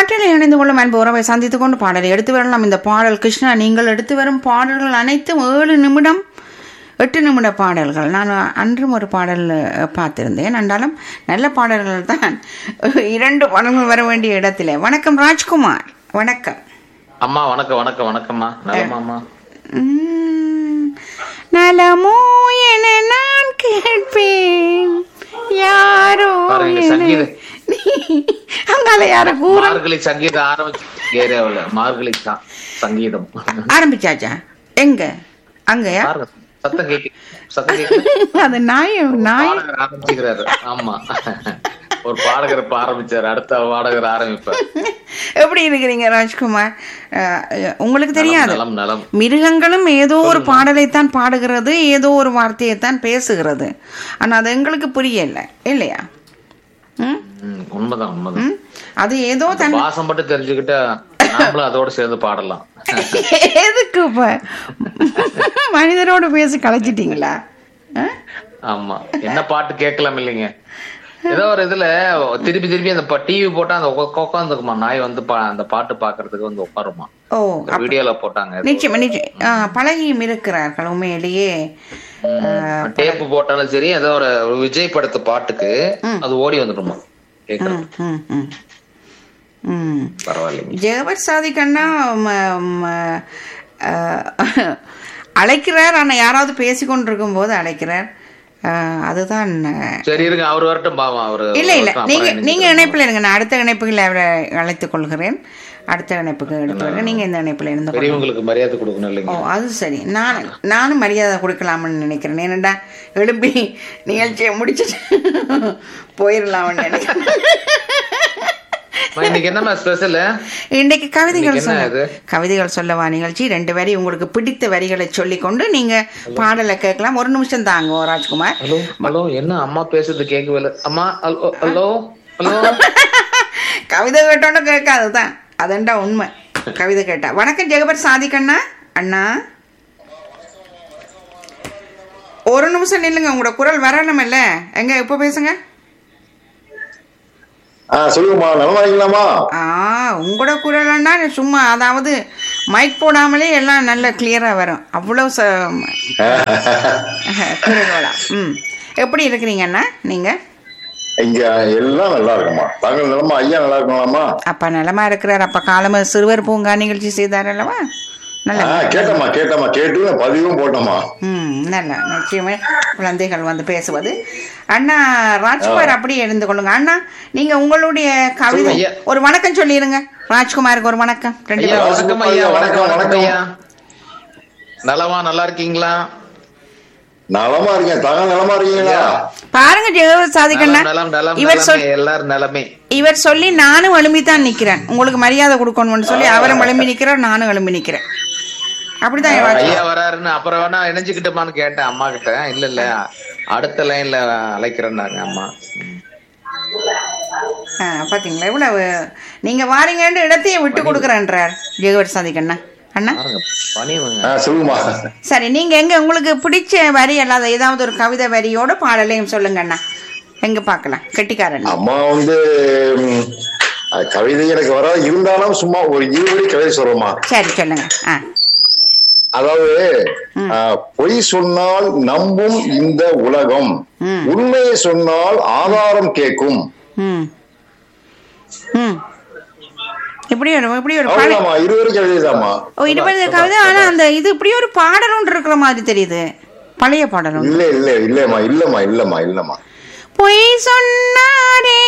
காற்றில் இணைந்து கொள்ளும் அன்பு உறவை சந்தித்துக் கொண்டு பாடலை எடுத்து வரலாம் இந்த பாடல் கிருஷ்ணா நீங்கள் எடுத்து வரும் பாடல்கள் அனைத்தும் ஏழு நிமிடம் எட்டு நிமிட பாடல்கள் நான் அன்றும் ஒரு பாடல் அஹ், பார்த்திருந்தேன் என்றாலும் நல்ல பாடல்கள் தான் இரண்டு பாடல்கள் வர வேண்டிய இடத்துல வணக்கம் ராஜ்குமார் வணக்கம் அம்மா வணக்கம் வணக்கம் வணக்கம்மா நலமாம்மா உம், நலமோ என நான் கேட்பேன் யாரோ பாருங்க, என- சங்கீத- நீ- அங்கால யார கூற மார்கழி சங்கீதம் ஆரம்பிச்சு ஏரியாவுல மார்கழி சா- சங்கீதம் ஆரம்பிச்சாச்சா எங்க அங்கயா பாருங்க சத்தம் கேக்கு சத்தம் கேக்கு அது நாய் நாய் பாடகர் ஆரம்பிச்சுக்கிறாரு ஆமா ஒரு பாடகர் இப்ப ஆரம்பிச்சாரு அடுத்த பாடகர் ஆரம்பிப்பார் எப்படி இருக்கிறீங்க ராஜ்குமார் அஹ், அஹ், உங்களுக்கு தெரியாது நலம் நலம் மிருகங்களும் ஏதோ ஒரு பாடலைத்தான் பாடுகிறது ஏதோ ஒரு வார்த்தையைத்தான் பேசுகிறது ஆனா அது எங்களுக்கு புரியல இல்லையா ம் ம், உண்மைதான் உண்மைதான் ம்? அது ஏதோ தன் பாசம் மட்டும் தெரிஞ்சுக்கிட்டா நாமளும் அதோட சேர்ந்து பாடலாம் எதுக்கு இப்ப மனிதரோட பேசி கலைச்சிட்டீங்களா ஆ? ஆமா என்ன பாட்டு கேட்கலாம் இல்லைங்க ஏதோ ஒரு இதுல திருப்பி திருப்பி அந்த டிவி போட்டா அந்த உட்காந்துக்குமா நாய் வந்து பா- அந்த பாட்டு பாக்குறதுக்கு வந்து உட்காருமா ஓ இந்த வீடியோல போட்டாங்க நிச்சயமா நிச்சயம் ஆ, பழகியும் இருக்கிறார்கள் உண்மையிலேயே டேப் போட்டாலும் சரி ஏதோ ஒரு ஒரு விஜய் படத்து பாட்டுக்கு அது ஓடி வந்துடுமா கேக்குறோம் ம், ம், ம். ம் பரவாயில்லைங்க ஜெகபர் சாதிக்கண்ணா ம- ம- அஹ், அழைக்கிறார் ஆனா யாராவது பேசிக்கொண்டிருக்கும் போது அழைக்கிறார் அஹ், அதுதான் அஹ், சரி இருங்க அவர் வரட்டும் பாவம் அவரு இல்ல இல்ல வரட்டும், நீங்க அப்புறம் நீங்க இணைஞ்சுக்கிறோம். இணைப்புல இருங்க நான் அடுத்த இணைப்புகள் அவரை அழைத்துக் கொள்கிறேன் அடுத்த இணைப்புக்கு எடுத்து வரேன் நீங்க இந்த இணைப்புல இருந்து கொள்ளுங்க. பெரியவங்களுக்கு மரியாதை கொடுக்கணும் ஓ இல்லைங்க அது சரி நான் நானும் மரியாதை கொடுக்கலாம்னு நினைக்கிறேன் ஏனண்டா எழுப்பி நிகழ்ச்சியை முடிச்சுட்டு போயிடலாம்னு நினைக்கிறேன் அம்மா, இன்னைக்கு என்னம்மா ஸ்பெஷல் இன்றைக்கு கவிதைகள் இன்னைக்கு என்ன சொல்ல இது? கவிதைகள் சொல்லவா நிகழ்ச்சி ரெண்டு வரி உங்களுக்கு பிடித்த வரிகளை சொல்லிக்கொண்டு நீங்க பாடலை கேட்கலாம் ஒரு நிமிஷம் தாங்க ராஜ்குமார் ஹலோ ஹலோ என்ன அம்மா பேசுறது கேட்கவே இல்லை அம்மா ஹலோ ஹலோ ஹலோ கவிதை கேட்டோன்னு கேட்காதுதான் அதண்டா உண்மை கவிதை கேட்டா வணக்கம் ஜெகபர் சாதிக்கண்ணா அண்ணா ஒரு நிமிஷம் நில்லுங்க உங்களோட குரல் வரணும் இல்ல எங்க இப்ப பேசுங்க ஆ சொல்லுங்கம்மா நலமா இருக்கீங்களாம்மா ஆ உங்களோட குரல்னா சும்மா அதாவது மைக் போடாமலே எல்லாம் நல்லா கிளியரா வரும் அவ்வளவு ச குரல்களா ம் எப்படி இருக்கிறீங்க அண்ணா நீங்க இங்க எல்லாம் நல்லா இருக்குமா தாங்கள் நலமா ஐயா நல்லா இருக்கலாமா அப்பா நலமா இருக்கிறார் அப்ப காலம சிறுவர் பூங்கா நிகழ்ச்சி செய்தார் அல்லவா நல்ல ஆ கேட்டம்மா கேட்டம்மா கேட்டு நான் பதிவும் போட்டோமா ம் நல்ல நிச்சயமே குழந்தைகள் வந்து பேசுவது அண்ணா ராஜ்குமார் அப்படியே இருந்து கொள்ளுங்க அண்ணா நீங்க உங்களுடைய கவிதை சொல்லுங்க ஐயா. ஒரு வணக்கம் சொல்லிருங்க ராஜ்குமாருக்கு ஒரு வணக்கம் ரெண்டு ஐயா பேரும் வணக்கம் ஐயா வணக்கம் வணக்கம் வணக்கம். ஐயா நலமா நல்லா இருக்கீங்களா நலமா இருக்கேன் தங்க நலமா இருக்கீங்களா பாருங்க ஜெகவத் சாதிக்கண்ணா நலம் நலம் இவர் நலமே சொல் எல்லாரும் நிலமே இவர் சொல்லி நானும் எழும்பி தான் நிக்கிறேன் உங்களுக்கு மரியாதை கொடுக்கணும்னு சொல்லி அவரும் எழும்பி நிக்கிறார் நானும் எழும்பி நிக்கிறேன் அப்படிதான் என் ராஜ்குமார். ஐயா வராருன்னு அப்புறம் வேணா இணைஞ்சுக்கிட்டோமான்னு கேட்டேன் அம்மா கிட்ட இல்ல இல்ல அடுத்த லைன்ல அழைக்கிறேன்னாங்க அம்மா ஆ, பாத்தீங்களா இவ்வளவு நீங்க வாரீங்கன்னு இடத்தையே விட்டு கொடுக்குறேன்றார் ஜெகவத் சாதிக்கண்ணா அண்ணா பாருங்க பணிவுங்க ஆ சொல்லுங்கம்மா சரி நீங்க எங்க உங்களுக்கு பிடிச்ச வரி அல்லாத ஏதாவது ஒரு கவிதை வரியோட பாடலையும் சொல்லுங்க அண்ணா எங்க பார்க்கலாம் கெட்டிக்காரன் அம்மா வந்து ம், அது கவிதை எனக்கு வராது இருந்தாலும் சும்மா ஒரு இருவடி கவிதை சொல்றோமா சரி சொல்லுங்க ஆ அதாவது ஆ, பொய் சொன்னால் நம்பும் இந்த உலகம் ம். உண்மையை சொன்னால் ஆதாரம் கேட்கும் ம் ம் இப்படி ஒரு இப்படி ஒரு பாடல் அவ்வளவுதாம்மா இருவரி கவிதை தாம்மா ஓ இருபது கவிதை ஆனா அந்த இது இப்படி ஒரு பாடல் ஒன்று இருக்கிற மாதிரி தெரியுது பழைய பாடல் ஒன்று இல்ல இல்ல இல்லம்மா இல்லம்மா இல்லம்மா இல்லம்மா பொய் சொன்னாரே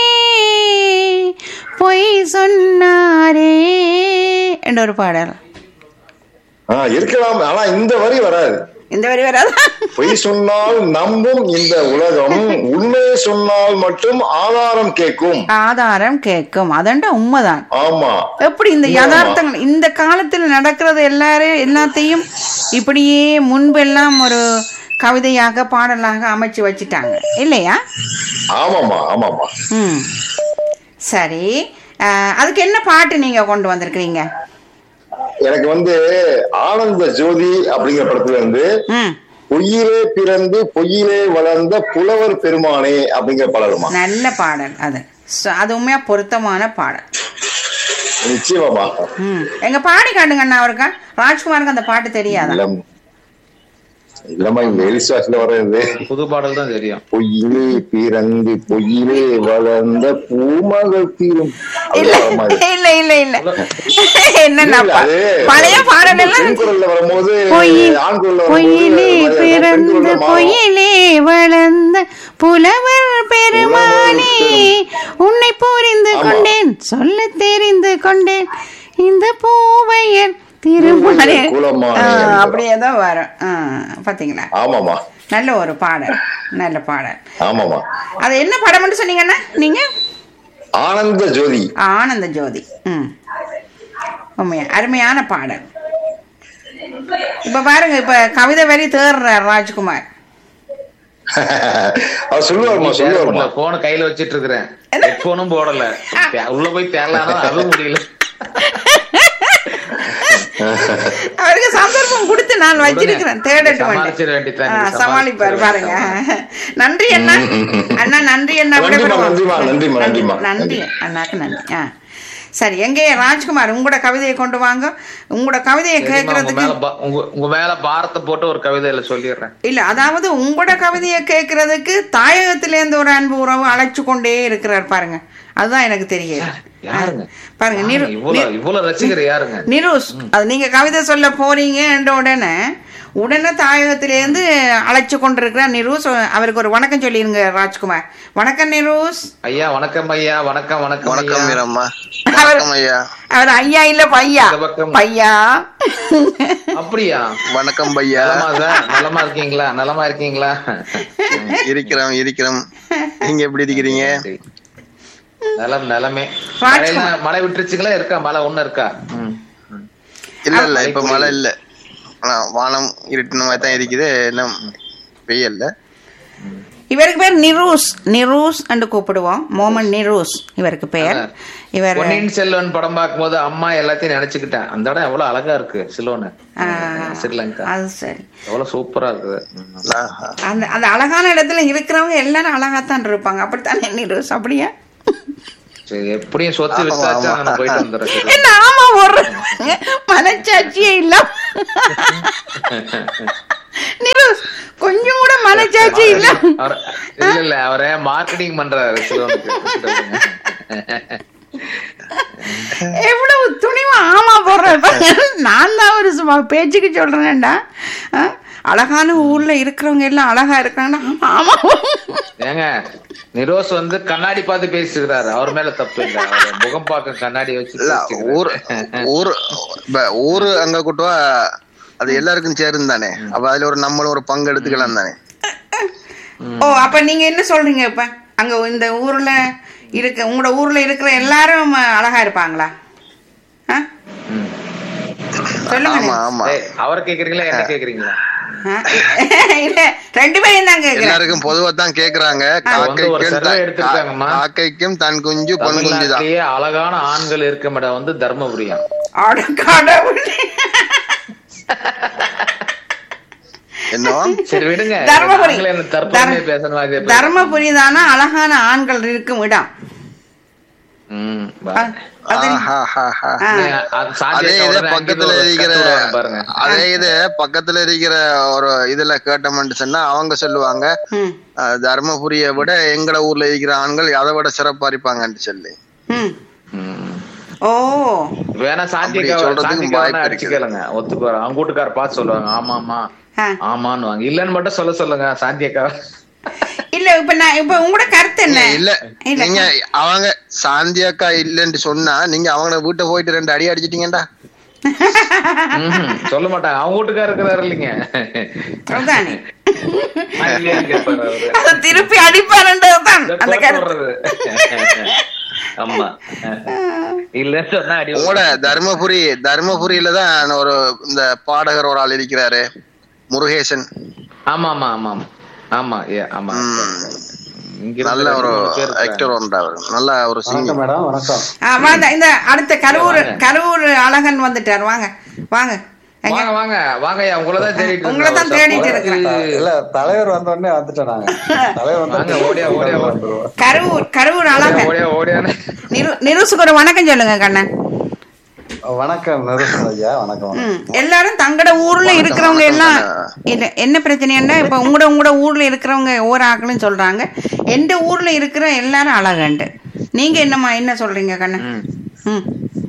பொய் சொன்னாரே என்ற ஒரு பாடல் ஆ இருக்கலாம் ஆனா இந்த வரி வராது இந்த வரி வராது பொய் சொன்னால் நம்பும் இந்த உலகம் உண்மையை சொன்னால் மட்டும் ஆதாரம் கேட்கும் ஆதாரம் கேட்கும் அதண்டா உண்மைதான் ஆமா எப்படி இந்த யதார்த்தங்கள் இந்த காலத்தில் நடக்கிறது எல்லாரும் எல்லாத்தையும் இப்படியே முன்பெல்லாம் ஒரு கவிதையாக பாடலாக அமைச்சு வச்சுட்டாங்க இல்லையா ஆமாமா ஆமாமா ம் சரி அஹ், அதுக்கு என்ன பாட்டு நீங்க கொண்டு வந்திருக்கிறீங்க எனக்கு வந்து ஆனந்த ஜோதி அப்படிங்கிற படத்துல இருந்து ம் பொய்யிலே பிறந்து பொய்யிலே வளர்ந்த புலவர் பெருமானே அப்படிங்கிற பாடலுமா நல்ல பாடல் அது ச- அது உண்மையா பொருத்தமான பாடல் நிச்சயமாமா ம் எங்க பாடி காட்டுங்க அண்ணா அவருக்கா ராஜ்குமாருக்கு அந்த பாட்டு தெரியாதா இல்லம் இல்லம்மா இந்த எலிசாஸ்ல வர்றது புது பாடல் தான் தெரியும் பொய்யிலே பிறந்து பொய்யிலே வளர்ந்த பூமகள் தீரும் இல்ல இல்ல இல்ல இல்ல என்னன்னா ப- பழைய பாடல் எல்லாம் பெண் குரல்ல வரும்போது பொய்- ஆண் குரல்ல பொய்யிலே வரும்போது பெண் பிறந்து குரல்ல மாறும். பொய்யிலே வளர்ந்த புலவர் பெருமானே உன்னை புரிந்து ஆமா. கொண்டேன் சொல்ல தெரிந்து கொண்டேன் இந்த பூவையர் திருமணே பூவையர் குலமானே என்பதா. அப்படியே தான் வரும் ஆ, பாத்தீங்களா ஆமாமா நல்ல ஒரு பாடல் நல்ல பாடல் ஆமாமா அது என்ன படம்னு சொன்னீங்கன்னா நீங்க ஆனந்த ஜோதி ஆனந்த ஜோதி ம் உண்மையா அருமையான பாடல் இப்ப பாருங்க இப்ப கவிதை வரி தேடுறார் ராஜ்குமார் அவர் சொல்லுவாருமா சொல்லுவாருமா போன கையில வச்சிட்டு இருக்கிறேன் ஹெட்போனும் போடல தே- உள்ள போய் தேடலானா அதுவும் முடியல அவருக்கு சந்தர்ப்பம் கொடுத்து நான் வச்சிருக்கிறேன் தேடட்டு சமாளிச்சிட வேண்டிய வேண்டியதுதான். ஆ, நீங்க சமாளிப்பாரு சமாளிச்சிட பாருங்க நன்றி அண்ணா அண்ணா நன்றி அண்ணா நன்றிம்மா, விடைபெறுவோம். நன்றிம்மா, நன்றிம்மா, நன்றிம்மா. நன்றி அண்ணாக்கு நன்றி ஆ சரி எங்கே ராஜ்குமார் உங்களோட கவிதையை கொண்டு வாங்க உங்களோட கவிதையை சரிம்மா, உங்க கேட்கறதுக்கு மேல பா- உங்க உங்க மேல பாரத்தை போட்டு ஒரு கவிதையில சொல்லிடுறேன் இல்ல அதாவது உங்களோட கவிதையை கேட்கறதுக்கு தாயகத்திலேருந்து ஒரு அன்பு உறவு அழைச்சு கொண்டே இருக்கிறார் பாருங்க அதுதான் எனக்கு தெரியல யாருங்க பாருங்க நிரு இவ்வளவு இவ்வளவு ரசிகர் யாருங்க நிரூஸ் அது நீங்க கவிதை சொல்ல போறீங்கன்ற உடனே உடனே தாயகத்திலேருந்து அழைச்சு கொண்டிருக்கிறார் நிரூஸ் அவருக்கு ஒரு வணக்கம் சொல்லிருங்க ராஜ்குமார் வணக்கம் நிரூஸ் ஐயா வணக்கம் ஐயா வணக்கம் வணக்கம் வணக்கம் ஐயா. மீரம்மா அவர் வணக்கம் ஐயா அவர் ஐயா இல்ல பையா இந்த பக்கம். பையா அப்படியா வணக்கம் பையா நலமா சார் நலமா இருக்கீங்களா நலமா இருக்கீங்களா இருக்கிறோம் இருக்கிறோம் நீங்க எப்படி இருக்கிறீங்க நலம் நலமே ராஜ்குமார். மழையில- மழை விட்டுருச்சுங்களா இருக்கா மழை ஒண்ணு இருக்கா ம், ம். இல்ல இல்ல இப்ப மழை இல்ல ஆனா வானம் இருட்டின மாதிரி தான் இருக்குது இன்னும் வெயில்ல இவருக்கு பேர் நிரூஸ் நிரூஸ் என்று கூப்பிடுவோம் மோமன் நிரூஸ் இவருக்கு பெயர் இவர் பொன்னியின் செல்வன் படம் பார்க்கும்போது அம்மா எல்லாத்தையும் நினைச்சுக்கிட்டேன் அந்த இடம் எவ்வளவு அழகா இருக்கு சிலோனு ஆ, ஸ்ரீலங்கா அது சரி எவ்வளவு சூப்பரா இருக்குது ம். ஆஹா. அந்த அந்த அழகான இடத்துல இருக்கிறவங்க எல்லாரும் அழகாத்தான் இருப்பாங்க அப்படித்தானே நிரூஸ் அப்படியா சரி எப்படியும் சொத்து விசாரிச்சா நான் போயிட்டு வந்துடுறேன் என்ன ஆமா ஒரு மனச்சாட்சியே இல்ல நிரூஸ் கொஞ்சம் கூட மனச்சாட்சி இல்ல அவர் இல்ல இல்ல அவரை மார்க்கெட்டிங் பண்றாரு சிலோனுக்கு எவ்வளவு துணிவா ஆமா போடுற நான் தான் ஒரு சும்மா பேச்சுக்கு சொல்றேன்டா ஆ, அழகான ஊர்ல இருக்கிறவங்க எல்லாம் அழகா இருக்காங்கன்னா ஆமா ஆமா ஏங்க நிரோஸ் வந்து கண்ணாடி பார்த்து பேசிக்கிறாரு அவர் மேல தப்பு இல்ல அவர் முகம் பார்க்க கண்ணாடி வச்சு இல்ல பேசிக்கிறாரு. ஊர் ஊர் இப்ப ஊரு அங்க கூட்டுவா அது எல்லாருக்கும் சேர்ந்து தானே அப்ப அதுல ஒரு நம்மளும் ஒரு பங்கு எடுத்துக்கலாம் தானே ஓ அப்ப நீங்க என்ன சொல்றீங்க இப்ப அங்க இந்த ஊர்ல இருக்க உங்களோட ஊர்ல இருக்கிற எல்லாரும் அழகா இருப்பாங்களா ஆ? ம். சொல்லுங்க ஆமா ஆமா ஏய், அவரை கேக்குறீங்களா என்ன கேக்குறீங்களா ஆ? இல்ல ரெண்டு பேரும் தான் கேக்குறேன் எல்லாருக்கும் பொதுவா தான் கேக்குறாங்க வந்து ஒரு காக்கைக்கும் survey தன்- எடுத்திருக்காங்கம்மா. காக்கைக்கும் தன் குஞ்சு பொன் குஞ்சு தான் தமிழ்நாட்டிலேயே அழகான ஆண்கள் இருக்கும் இடம் வந்து தர்மபுரியா அட கடவுளே என்ன சரி விடுங்க தர்மபுரி நாங்களே என்ன தற்பெருமையா தர்ம- பேசணும் அது எப்படி? தர்மபுரி தானா அழகான ஆண்கள் இருக்கும் இடம் ம், அ- பாருங்க. அது ஆஹாஹாஹா. ஆ. நீங்க அது சாந்தி அதே அக்கா இது உடனே பக்கத்துல அங்கிட்டு ஒரு இருக்கிற கட்டு விடுவாங்க பாருங்க அதே இது பக்கத்துல இருக்கிற ஒரு இதுல கேட்டோம்னு சொன்னா அவங்க சொல்லுவாங்க ம், அஹ், தர்மபுரியை விட எங்கட ஊர்ல இருக்கிற ஆண்கள் அதை விட சிறப்பா இருப்பாங்கன்னு சொல்லி ம். ம். ஓ வேணா சாந்தி அப்படி அக்கா சொல்றதுக்கு சாந்தி அக்கா வேணா வாய்ப்பு அடிச்சு இருக்குது. கேளுங்க ஒத்துக்குவாரு அவங்க வீட்டுக்கார பார்த்து சொல்லுவாங்க ஆமா ஆமா ஆ. ஆமான்னு வாங்க இல்லன்னு மட்டும் சொல்ல சொல்லுங்க சாந்தி அக்கா இல்ல இப்ப நான் இப்ப உங்களோட கருத்து என்ன இல்ல இல்ல. நீங்க அவங்க சாந்தி அக்கா இல்லன்னு சொன்னா நீங்க அவங்க வீட்டை போயிட்டு ரெண்டு அடி அடிச்சிட்டீங்கடா ம்ஹும். சொல்ல மாட்டாங்க அவங்க வீட்டுக்கார இருக்கிறாரு இல்லைங்க அதுதானே நான் இல்லையான்னு கேட்பாரு அவரு. அதை திருப்பி அடிப்பாருன்றதுதான் இதை அந்த குறை கருத்து சொல்றது. ஆமா இல்லன்னு சொன்னா அடி உங்களோட தர்மபுரி தர்மபுரியில தான் ஒரு இந்த பாடகர் ஒரு ஆள் இருக்கிறாரு முருகேசன் ஆமா ஆமா ஆமா ஆமா ஆமா ஏ, ஆமா இங்க இருந்து நல்ல ஒரு ரெண்டு மூணு பேர் இருக்காங்க. ஆக்டர் ஒன்றார் நல்ல ஒரு சிங்கர் வணக்கம் மேடம் வணக்கம் ஆ, வாங்க இந்த அடுத்த கரூர் கரூர் அழகன் வந்துட்டார் வாங்க வாங்க எங்க வாங்க வாங்க வாங்க ஐயா உங்களதான் தேடிட்டு இருந்தேன். உங்களை தான் ஒரு தேடிட்டு சப்போர்ட். இருக்கிறேன். இல்ல தலைவர் வந்த உடனே வந்துட்டோம் நாங்க தலைவர் வாங்க, வந்து ஓடியா, ஓடியா, ஓடியா. வந்துருவோம் கரூர் கரூர் அழகன் ஓடியா ஓடியான்னு நிரு நிருசுக்கு ஒரு வணக்கம் சொல்லுங்க கண்ணன் வணக்கம் நிருபன் ஐயா வணக்கம் வணக்கம். ம், எல்லாரும் தங்கட ஊர்ல இருக்கிறவங்க எல்லாம் இல்ல என்ன பிரச்சனைன்னா இப்ப உங்களோட உங்களோட ஊர்ல இருக்கிறவங்க ஒவ்வொரு ஆக்களும் சொல்றாங்க எந்த ஊர்ல இருக்கிற எல்லாரும் அழகண்டு நீங்க என்னம்மா என்ன சொல்றீங்க கண்ணன் ம். ம்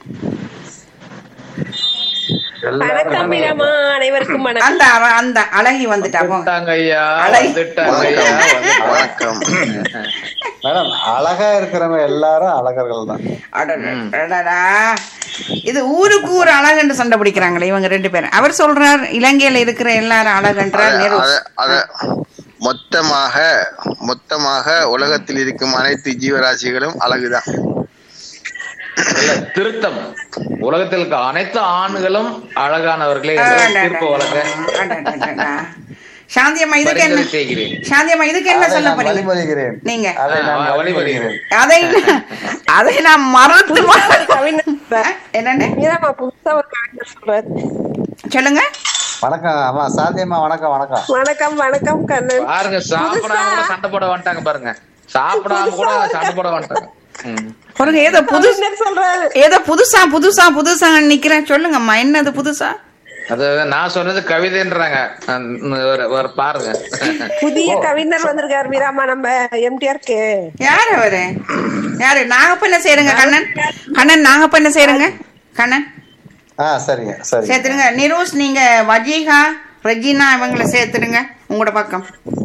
வணக்கம் மீராமா அனைவருக்கும் வணக்கம் அந்த அவ- அந்த அழகி வந்துட்டா போங்க வந்துட்டாங்க ஐயா அலை. வந்துட்டாங்க ஐயா வந்துட்டாங்க. வணக்கம் மேடம் அழகா இருக்கிறவங்க எல்லாரும் அழகர்கள் தான் அடடடடடா. இது ஊருக்கு ஊர் அழகுன்னு சண்டை பிடிக்கிறாங்களே இவங்க ரெண்டு பேரும் அவர் சொல்றார் இலங்கையில இருக்கிற எல்லாரும் அழகுன்றார் அத- நேரு அத- அத மொத்தமாக மொத்தமாக உலகத்தில் இருக்கும் அனைத்து ஜீவராசிகளும் அழகுதான் இல்ல, திருத்தம் உலகத்தில் இருக்க அனைத்து ஆண்களும் அழகானவர்களே என்று தீர்ப்பு வழங்க அடடடடா. சாந்தி அம்மா இதுக்கு என்ன பரிந்துரை செய்கிறேன் சாந்தி அம்மா இதுக்கு என்ன அதை சொல்ல நான் போறீங்க வழிமொழிகிறேன் நீங்க அதை நான் ஆ, வழிமொழிகிறேன் அதை அதை நான் மறந்து கவிஞர் சொல்றாரு. என்னன்னு மீராமா புதுசா ஒரு கவிஞர் சொல்றாரு சொல்லுங்க வணக்கம் அம்மா சாந்தியம்மா வணக்கம் வணக்கம் வணக்கம் வணக்கம் கண்ணன் பாருங்க சாப்பிடாம கூட சண்டை போட வந்துட்டாங்க பாருங்க சாப்பிடாம கூட சண்டை போட வந்துட்டாங்க ம். பாருங்க ஏதோ புது கவிஞர் சொல்றாரு ஏதோ புதுசா புதுசா புதுசா நிக்கிறேன் சொல்லுங்கம்மா என்னது புதுசா அது நான் சொன்னது கவிதைன்றாங்க அந்த ஒரு- ஒரு பாருங்க புதிய கவிஞர் வந்திருக்காரு மீராமா நம்ம எம்டிஆர்க்கு யார் அவரு யாரு நாகப்பண்ண சேருங்க கண்ணன் கண்ணன் நாகப்பண்ண சேருங்க கண்ணன் ஆ சரிங்க சரி சேர்த்துருங்க நிரூஸ் நீங்க வஜீகா ரெஜினா இவங்கள சேர்த்துடுங்க உங்களோட பக்கம்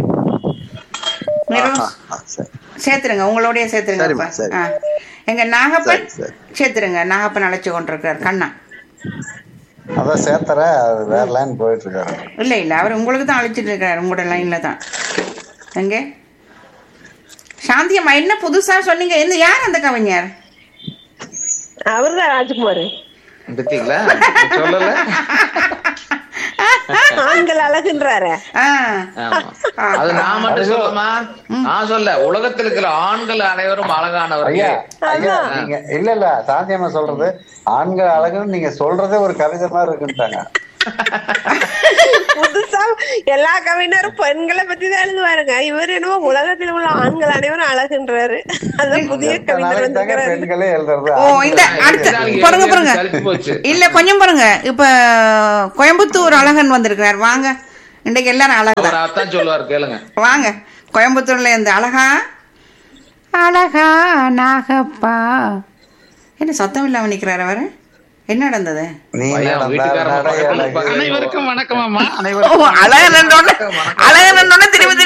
நிரூஸ் ஆ, சரி சேர்த்துருங்க உங்களோடய சேர்த்துருங்க சரிம்மா, அப்ப. சரி. ஆ. எங்க நாகப்பன் சரி, சரி. சேர்த்துருங்க நாகப்பன் அழைச்சு கொண்டிருக்கார் கண்ணா அதான் சேர்த்துறேன் அது வேற லைன் போயிட்டு இருக்காரு இல்ல இல்ல அவர் உங்களுக்கு தான் அழைச்சிட்டு இருக்காரு உங்களோட லைன்ல தான் எங்க சாந்தி அம்மா என்ன புதுசா சொன்னீங்க என்ன யார் அந்த கவிஞர் அவர்தான் ராஜ்குமார் பார்த்தீங்களா சொல்லல ஆண்கள் அழகுன்றாரு ஆ ஆமா. அது நான் மட்டும் சொல்லமா நான் சொல்ல உலகத்தில் இருக்கிற ஆண்கள் அனைவரும் அழகானவர்கள் ஐயா ஐயா நீங்க இல்ல இல்ல சாந்தியம்மா சொல்றது ஆண்கள் அழகுன்னு நீங்க சொல்றதே ஒரு கவிதை மாதிரி இருக்குன்ட்டாங்க புதுசா எல்லா கவிஞரும் பெண்களை பத்தி தான் எழுதுவாருங்க இவர் என்னமோ உலகத்தில் உள்ள ஆண்கள் அனைவரும் அழகுன்றாரு அதான் புதிய கவிஞர் நாளைக்கு தாங்க வந்திருக்காரு பெண்களே எழுதுறது ஓ இந்த அடுத்த பாருங்க பாருங்க சலிச்சு போச்சு இல்ல கொஞ்சம் பாருங்க இப்ப கோயம்புத்தூர் அழகன் வந்திருக்கிறார் வாங்க இன்றைக்கு எல்லாரும் அழகுதான் அவர் அதான் சொல்லுவார் கேளுங்க வாங்க கோயம்புத்தூர்ல இருந்து அழகா அழகா நாகப்பா என்ன சத்தம் இல்லாம நிக்கிறாரு அவரு என்ன நடந்தது நீ பையன் நடந்தால் வீட்டுக்காரங்க நடை பக்கத்துல அழகு. இருப்பாங்க. அனைவருக்கும் வணக்கம் அம்மா ஓ, அழகன் என்றோட அழகன் என்றோட திரும்பி